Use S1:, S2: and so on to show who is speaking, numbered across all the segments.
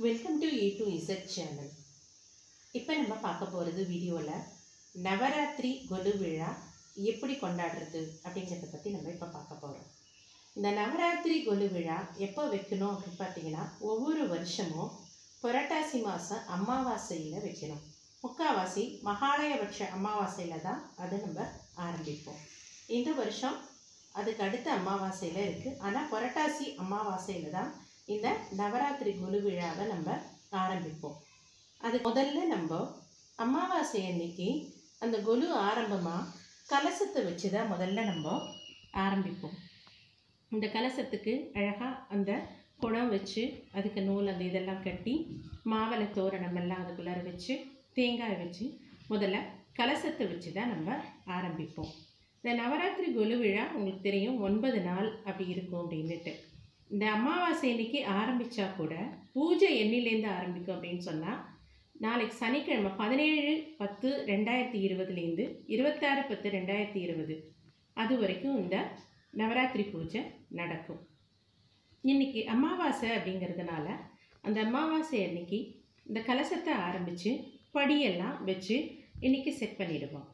S1: welcome to A to Z channel இப்போ நம்ம பார்க்க போகிறது வீடியோவில் நவராத்திரி கொலு விழா எப்படி கொண்டாடுறது அப்படிங்கிறத பற்றி நம்ம இப்போ பார்க்க போகிறோம் இந்த நவராத்திரி கொலு விழா எப்போ வைக்கணும் அப்படின்னு பார்த்தீங்கன்னா ஒவ்வொரு வருஷமும் புரட்டாசி மாதம் அமாவாசையில் வைக்கணும் முக்காவாசி மகாலயபட்ச அமாவாசையில் தான் அதை நம்ம ஆரம்பிப்போம் இந்த வருஷம் அதுக்கு அடுத்த அமாவாசையில் இருக்குது ஆனால் புரட்டாசி அமாவாசையில் தான் இந்த நவராத்திரி குரு விழாவை நம்ம ஆரம்பிப்போம் அது முதல்ல நம்ம அமாவாசை அன்னைக்கு அந்த கொலு ஆரம்பமாக கலசத்தை வச்சு தான் முதல்ல நம்ம ஆரம்பிப்போம் இந்த கலசத்துக்கு அழகாக அந்த குடம் வச்சு அதுக்கு நூல் அந்த இதெல்லாம் கட்டி மாவளை தோரணம் எல்லாம் அதுக்குள்ளார வச்சு தேங்காய் வச்சு முதல்ல கலசத்தை வச்சு தான் நம்ம ஆரம்பிப்போம் இந்த நவராத்திரி கொலு விழா உங்களுக்கு தெரியும் ஒன்பது நாள் அப்படி இருக்கும் அப்படின்னுட்டு இந்த அமாவாசை அன்னைக்கு ஆரம்பித்தா கூட பூஜை எண்ணிலேருந்து ஆரம்பிக்கும் அப்படின்னு சொன்னால் நாளைக்கு சனிக்கிழமை பதினேழு பத்து ரெண்டாயிரத்தி இருபதுலேருந்து இருபத்தாறு பத்து ரெண்டாயிரத்தி இருபது அது வரைக்கும் இந்த நவராத்திரி பூஜை நடக்கும் இன்னைக்கு அமாவாசை அப்படிங்கிறதுனால அந்த அமாவாசை அன்னைக்கு இந்த கலசத்தை ஆரம்பித்து படியெல்லாம் வச்சு இன்னைக்கு செட் பண்ணிடுவோம்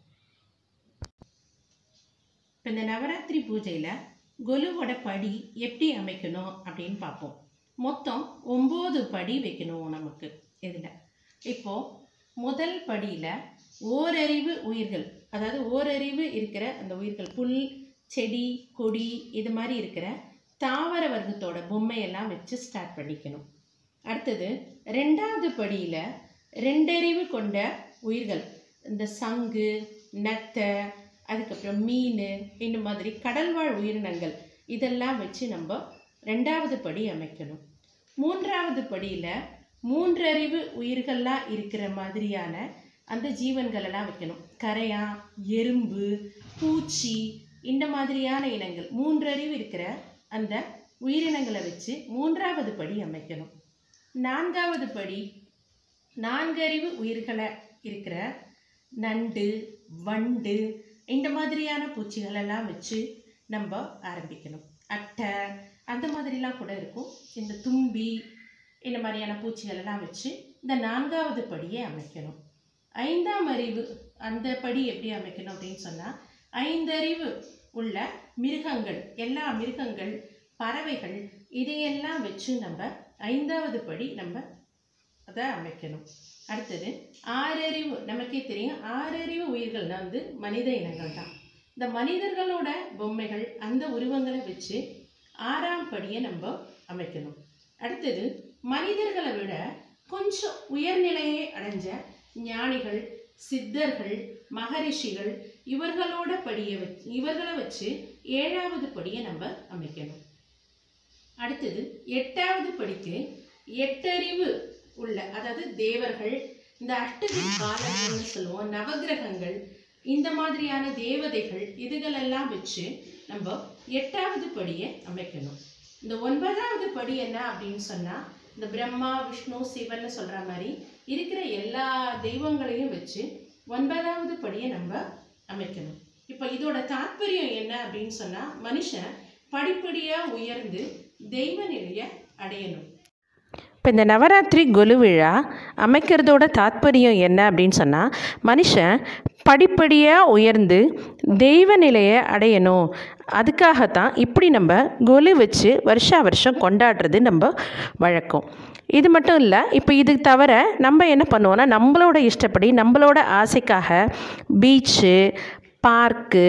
S1: இப்போ இந்த நவராத்திரி பூஜையில் கொலுவோட படி எப்படி அமைக்கணும் அப்படின்னு பார்ப்போம் மொத்தம் ஒம்பது படி வைக்கணும் நமக்கு இதில் இப்போது முதல் படியில் ஓரறிவு உயிர்கள் அதாவது ஓரறிவு இருக்கிற அந்த உயிர்கள் புல் செடி கொடி இது மாதிரி இருக்கிற தாவர வர்க்கத்தோட பொம்மையெல்லாம் வச்சு ஸ்டார்ட் பண்ணிக்கணும் அடுத்தது ரெண்டாவது படியில் ரெண்டறிவு கொண்ட உயிர்கள் இந்த சங்கு நத்தை அதுக்கப்புறம் மீன் இந்த மாதிரி கடல்வாழ் உயிரினங்கள் இதெல்லாம் வச்சு நம்ம ரெண்டாவது படி அமைக்கணும் மூன்றாவது படியில் மூன்றறிவு உயிர்கள்லாம் இருக்கிற மாதிரியான அந்த ஜீவன்களெல்லாம் வைக்கணும் கரையான் எறும்பு பூச்சி இந்த மாதிரியான இனங்கள் மூன்றறிவு இருக்கிற அந்த உயிரினங்களை வச்சு மூன்றாவது படி அமைக்கணும் நான்காவது படி நான்கறிவு உயிர்களை இருக்கிற நண்டு வண்டு இந்த மாதிரியான பூச்சிகளெல்லாம் வச்சு நம்ம ஆரம்பிக்கணும் அட்டை அந்த மாதிரிலாம் கூட இருக்கும் இந்த தும்பி இந்த மாதிரியான பூச்சிகளெல்லாம் வச்சு இந்த நான்காவது படியை அமைக்கணும் ஐந்தாம் அறிவு அந்த படி எப்படி அமைக்கணும் அப்படின்னு சொன்னால் ஐந்தறிவு உள்ள மிருகங்கள் எல்லா மிருகங்கள் பறவைகள் இதையெல்லாம் வச்சு நம்ம ஐந்தாவது படி நம்ம அதை அமைக்கணும் அடுத்தது ஆறறிவு நமக்கே தெரியும் ஆறறிவு உயிர்கள்னா வந்து மனித இனங்கள் தான் இந்த மனிதர்களோட பொம்மைகள் அந்த உருவங்களை வச்சு ஆறாம் படியை நம்ம அமைக்கணும் அடுத்தது மனிதர்களை விட கொஞ்சம் உயர்நிலையை அடைஞ்ச ஞானிகள் சித்தர்கள் மகரிஷிகள் இவர்களோட படியை வச்சு இவர்களை வச்சு ஏழாவது படியை நம்ம அமைக்கணும் அடுத்தது எட்டாவது படிக்கு எட்டறிவு உள்ள அதாவது தேவர்கள் இந்த அஷ்டதி காலங்கள்னு சொல்லுவோம் நவகிரகங்கள் இந்த மாதிரியான தேவதைகள் இதுகளெல்லாம் வச்சு நம்ம எட்டாவது படியை அமைக்கணும் இந்த ஒன்பதாவது படி என்ன அப்படின்னு சொன்னால் இந்த பிரம்மா விஷ்ணு சிவன்னு சொல்கிற மாதிரி இருக்கிற எல்லா தெய்வங்களையும் வச்சு ஒன்பதாவது படியை நம்ம அமைக்கணும் இப்போ இதோட தாற்பயம் என்ன அப்படின்னு சொன்னால் மனுஷன் படிப்படியாக உயர்ந்து தெய்வ நிலையை அடையணும்
S2: இப்போ இந்த நவராத்திரி கொலு விழா அமைக்கிறதோட தாத்பரியம் என்ன அப்படின்னு சொன்னால் மனுஷன் படிப்படியாக உயர்ந்து தெய்வ நிலையை அடையணும் அதுக்காகத்தான் இப்படி நம்ம கொலு வச்சு வருஷா வருஷம் கொண்டாடுறது நம்ம வழக்கம் இது மட்டும் இல்லை இப்போ இது தவிர நம்ம என்ன பண்ணுவோம்னா நம்மளோட இஷ்டப்படி நம்மளோட ஆசைக்காக பீச்சு பார்க்கு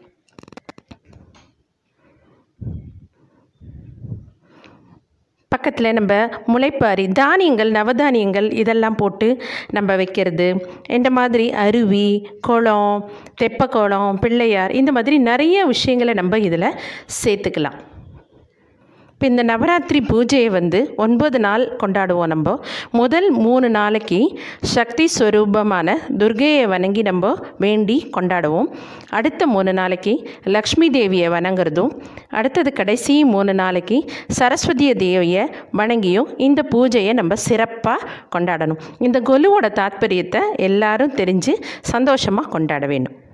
S2: பக்கத்தில் நம்ம முளைப்பாரி தானியங்கள் நவதானியங்கள் இதெல்லாம் போட்டு நம்ம வைக்கிறது இந்த மாதிரி அருவி குளம் தெப்பக்குளம் பிள்ளையார் இந்த மாதிரி நிறைய விஷயங்களை நம்ம இதில் சேர்த்துக்கலாம் இப்போ இந்த நவராத்திரி பூஜையை வந்து ஒன்பது நாள் கொண்டாடுவோம் நம்ம முதல் மூணு நாளைக்கு சக்தி ஸ்வரூபமான துர்கையை வணங்கி நம்ம வேண்டி கொண்டாடுவோம் அடுத்த மூணு நாளைக்கு லக்ஷ்மி தேவியை வணங்குறதும் அடுத்தது கடைசி மூணு நாளைக்கு சரஸ்வதிய தேவியை வணங்கியும் இந்த பூஜையை நம்ம சிறப்பாக கொண்டாடணும் இந்த கொலுவோட தாத்பரியத்தை எல்லாரும் தெரிஞ்சு சந்தோஷமாக கொண்டாட வேணும்